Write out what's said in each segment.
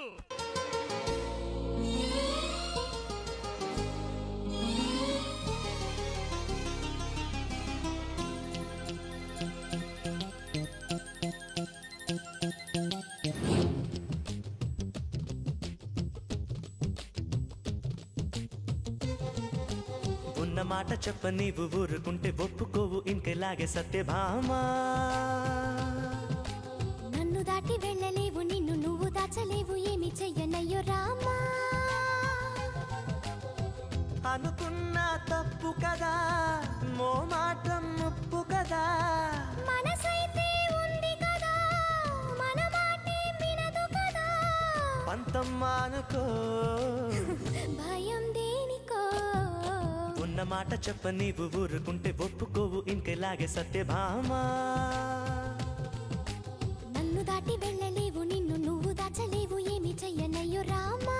ఉన్న మాట చెప్ప నీవు ఊరుకుంటే ఒప్పుకోవు ఇంకెలాగే సత్యభామా నన్ను దాటి వెళ్ళలేవు నిన్ను నువ్వు దాచలేవు ఏమి చెయ్యనయ్యో రామా అనుకున్నా తప్పు కదా మో మాట ముప్పు కదా మనసైతే ఉంది కదా మన మాటే వినదు కదా పంతం అనుకో భయం దేనికో ఉన్న మాట చెప్ప నీవు ఊరుకుంటే ఒప్పుకోవు ఇంకెలాగే సత్యభామా నన్ను దాటి వెళ్ళలేవు నిన్ను నువ్వు దాచలేవు ఏమి చెయ్యనయ్యో రామా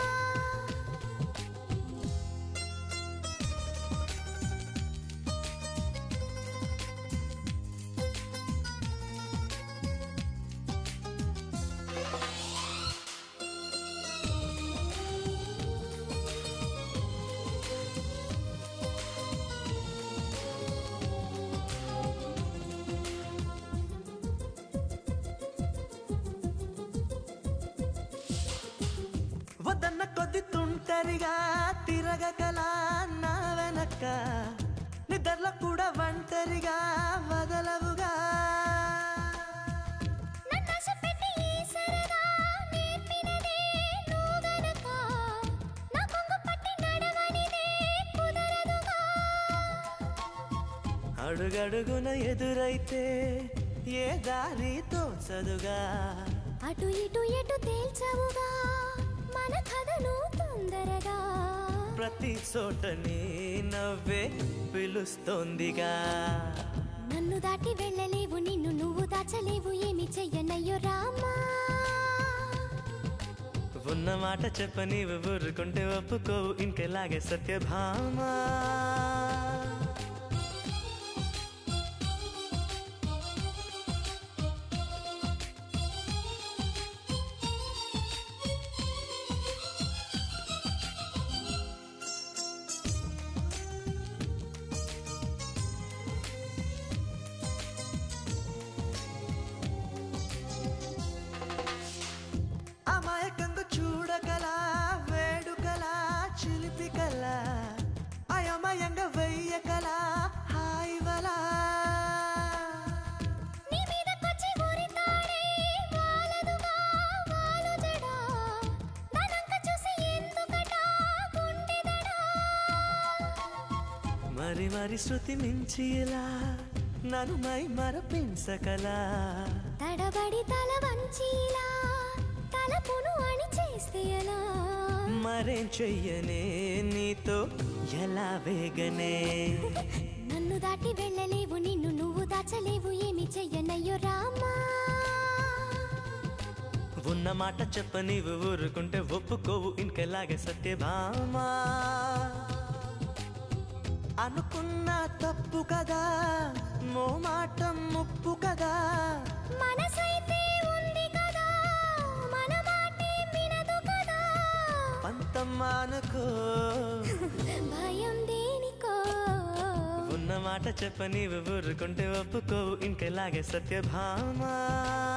వద్దన్న కొద్ది తుంటరిగా తిరగకలా నా వెనక్క నిద్రలో కూడా ఒంటరిగా వదలవుగా నన్ను ఆశపెట్టి ఈ సరదా నేర్పినదే నువ్వు గనక నా కొంగు పట్టి నడవనిదే కుదరదుగా అడుగడుగున ఎదురైతే ఏ దారి తోచదుగా అటు ఇటు ఎటు తేల్చవుగా మన కథను తొందరగా ప్రతి చోట నీ నవ్వే పిలుస్తోందిగా నన్ను దాటి వెళ్ళలేవు నిన్ను నువ్వు దాచలేవు ఏమి చెయ్యనయ్యో రామా ఉన్న మాట చెప్ప నీవు ఊరుకుంటే ఒప్పుకోవు ఇంకెలాగే సత్యభామా అమాయకంగా చూడకలా వేడుకలా చిలిపికలా అయమయంగా వెయ్యకలా హాయివలా నీ మీదకొచ్చి ఊరితాడే వాలదుగా వాలు జడా దానంక చూసి ఎందుకట గుండెదడా మరి మరి శృతి మించి ఇలా నన్ను మై మరపించకలా తడబడి తల వంచిలా తలపును అని చేస్తే ఎలా మరేం చెయ్యనే నీతో ఎలా వేగనే నన్ను దాటి వెళ్ళలేవు నిన్ను నువ్వు దాచలేవు ఏమి చెయ్యనయ్యో రామా ఉన్న మాట చెప్ప నీవు ఊరుకుంటే ఒప్పుకోవు ఇంకెలాగే సత్యభామా అనుకున్నా తప్పు కదా మో మాట ముప్పు కదా మనసైతే ఉంది కదా మన మాటే వినదు కదా పంతం అనుకో భయం దేనికో ఉన్న మాట చెప్ప నీవు ఊరుకుంటే ఒప్పుకోవు ఇంకెలాగే సత్యభామా